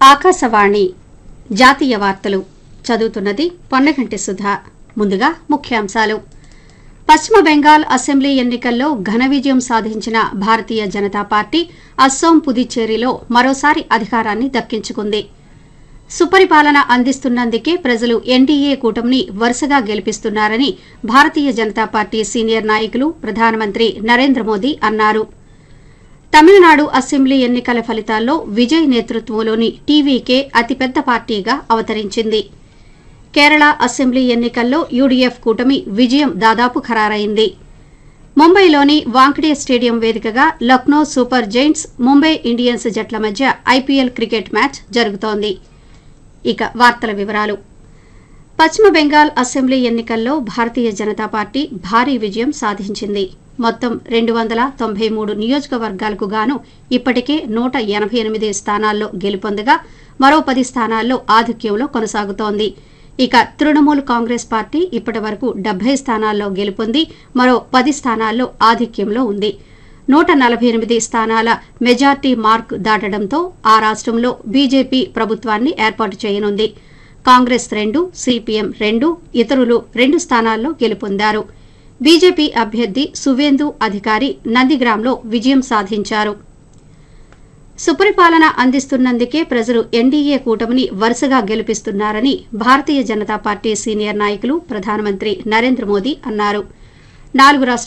ఆకాశవాణి జాతీయ వార్తలు చదువుతున్నది పొన్నగంటి సుధా ముందుగా ముఖ్యాంశాలు పశ్చిమ బెంగాల్ అసెంబ్లీ ఎన్నికల్లో ఘన విజయం సాధించిన భారతీయ జనతా పార్టీ అస్సోం పుదుచ్చేరిలో మరోసారి అధికారాన్ని దక్కించుకుంది సుపరిపాలన అందిస్తున్నందుకే ప్రజలు ఎన్డీఏ కూటమిని వరుసగా గెలిపిస్తున్నారని భారతీయ జనతా పార్టీ సీనియర్ నాయకులు ప్రధానమంత్రి నరేంద్ర మోదీ అన్నారు తమిళనాడు అసెంబ్లీ ఎన్నికల ఫలితాల్లో విజయ్ నేతృత్వంలోని టీవీకే అతిపెద్ద పార్టీగా అవతరించింది కేరళ అసెంబ్లీ ఎన్నికల్లో యూడీఎఫ్ కూటమి విజయం దాదాపు ఖరారైంది ముంబైలోని వాంఖడే స్టేడియం వేదికగా Lucknow super giants Mumbai Indians జట్ల మధ్య ఐపీఎల్ క్రికెట్ మ్యాచ్ జరుగుతోంది ఇక వార్తల వివరాలు పశ్చిమ బెంగాల్ అసెంబ్లీ ఎన్నికల్లో భారతీయ జనతా పార్టీ భారీ విజయం సాధించింది మొత్తం రెండు వందల తొంభై మూడు నియోజకవర్గాలకు గాను ఇప్పటికే నూట ఎనభై ఎనిమిది స్థానాల్లో గెలుపొందగా మరో పది స్థానాల్లో ఆధిక్యంలో కొనసాగుతోంది ఇక తృణమూల్ కాంగ్రెస్ పార్టీ ఇప్పటి వరకు డెబ్బై స్థానాల్లో గెలుపొంది మరో పది స్థానాల్లో ఆధిక్యంలో ఉంది నూట నలభై ఎనిమిది స్థానాల మెజార్టీ మార్క్ దాటడంతో ఆ రాష్ట్రంలో బీజేపీ ప్రభుత్వాన్ని ఏర్పాటు చేయనుంది కాంగ్రెస్ రెండు సిపిఎం రెండు ఇతరులు రెండు స్థానాల్లో గెలుపొందారు బీజేపీ అభ్యర్థి సువేందు అధికారి నందిగ్రామ్లో విజయం సాధించారు సుపరిపాలన అందిస్తున్నందుకే ప్రజలు ఎన్డీఏ కూటమిని వరుసగా గెలిపిస్తున్నారని భారతీయ జనతా పార్టీ సీనియర్ నాయకులు ప్రధానమంత్రి నరేంద్ర మోదీ అన్నారు నాలుగు రాష్ట్రాల